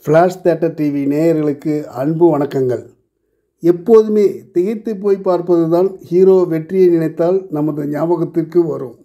flash theatre TV நேயர்களுக்கு அன்பு வணக்கங்கள் எப்போதுமே திகைத்து போய் பார்ப்பது தான் ஹீரோ வெற்றியை நினைத்தால் நமது ஞாபகத்திற்கு வரும்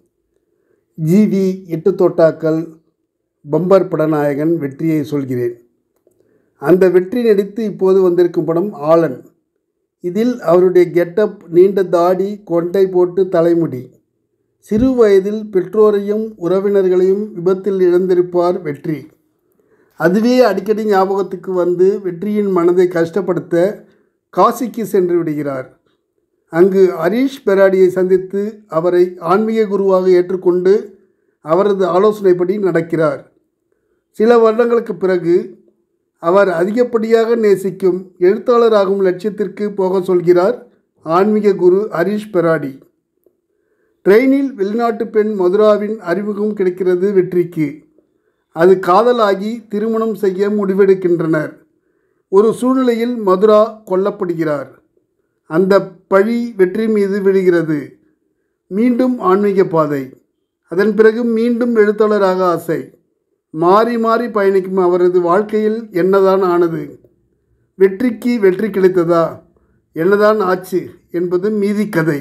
ஜிவி எட்டு தோட்டாக்கள் பம்பர் படநாயகன் வெற்றியை சொல்கிறேன் அந்த வெற்றி நடித்து இப்போது வந்திருக்கும் படம் ஆலன் இதில் அவருடைய கெட்டப் நீண்ட தாடி கொண்டை போட்டு தலைமுடி சிறு வயதில் பெற்றோரையும் உறவினர்களையும் விபத்தில் இழந்திருப்பார் வெற்றி அதுவே அடிக்கடி ஞாபகத்துக்கு வந்து வெற்றியின் மனதை கஷ்டப்படுத்த காசிக்கு சென்று விடுகிறார் அங்கு ஹரீஷ் பெராடியை சந்தித்து அவரை ஆன்மீக குருவாக ஏற்றுக்கொண்டு அவரது ஆலோசனைப்படி நடக்கிறார் சில வருடங்களுக்கு பிறகு அவர் அதிகப்படியாக நேசிக்கும் எழுத்தாளராகும் லட்சியத்திற்கு போக சொல்கிறார் ஆன்மீக குரு ஹரீஷ் பெராடி ட்ரெயினில் வெளிநாட்டு பெண் மதுராவின் அறிமுகம் கிடைக்கிறது வெற்றிக்கு அது காதலாகி திருமணம் செய்ய முடிவெடுக்கின்றனர் ஒரு சூழ்நிலையில் மதுரா கொல்லப்படுகிறார் அந்த பழி வெற்றி மீது விழுகிறது மீண்டும் ஆன்மீக பாதை அதன் பிறகு மீண்டும் எழுத்தாளராக ஆசை மாறி மாறி பயணிக்கும் அவரது வாழ்க்கையில் என்னதான் ஆனது வெற்றிக்கு வெற்றி கிடைத்ததா என்னதான் ஆச்சு என்பது மீதி கதை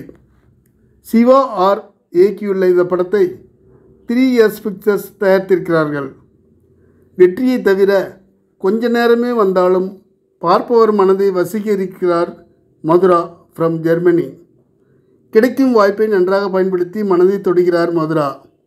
சிவா ஆர் இயக்கியுள்ள இந்த படத்தை த்ரீ இயர்ஸ் பிக்சர்ஸ் தயாரித்திருக்கிறார்கள் வெற்றியை தவிர கொஞ்ச நேரமே வந்தாலும் பார்ப்பவர் மனதை வசீகரிக்கிறார் மதுரா ஃப்ரம் ஜெர்மனி கிடைக்கும் வாய்ப்பை நன்றாக பயன்படுத்தி மனதை தொடுகிறார் மதுரா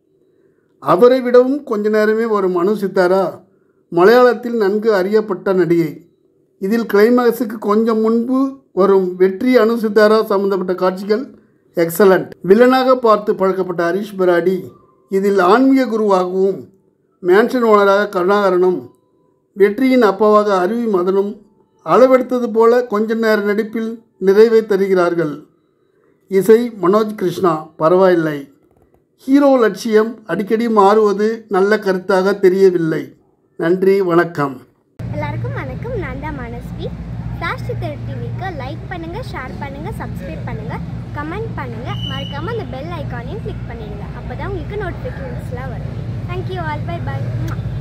அவரை விடவும் கொஞ்ச நேரமே வரும் அனு சித்தாரா மலையாளத்தில் நன்கு அறியப்பட்ட நடிகை இதில் கிளைமாக்ஸுக்கு கொஞ்சம் முன்பு வரும் வெற்றி அனு சித்தாரா சம்பந்தப்பட்ட காட்சிகள் எக்ஸலண்ட் வில்லனாக பார்த்து பழக்கப்பட்ட ஹரீஷ் பராடி இதில் ஆன்மீக குருவாகவும் மேன்ஷன் ஓனராக கருணாகரனும் வெற்றியின் அப்பாவாக அருவி மதனும் அளவெடுத்தது போல கொஞ்ச நேர நடிப்பில் நிறைவை தருகிறார்கள் இசை மனோஜ் கிருஷ்ணா பரவாயில்லை ஹீரோ லட்சியம் அடிக்கடி மாறுவது நல்ல கருத்தாக தெரியவில்லை நன்றி வணக்கம் எல்லாருக்கும் வணக்கம் நான் தான் மனஸ்வி ஃப்ளாஷ் சித்தர் டிவிக்கு லைக் பண்ணுங்கள் ஷேர் பண்ணுங்கள் சப்ஸ்கிரைப் பண்ணுங்கள் கமெண்ட் பண்ணுங்கள் மறக்காமல் அந்த பெல் ஐக்கானையும் கிளிக் பண்ணிடுங்க அப்போ தான் உங்களுக்கு நோட்டிஃபிகேஷன்ஸ்லாம் வரும் தேங்க்யூ ஆல் பை பை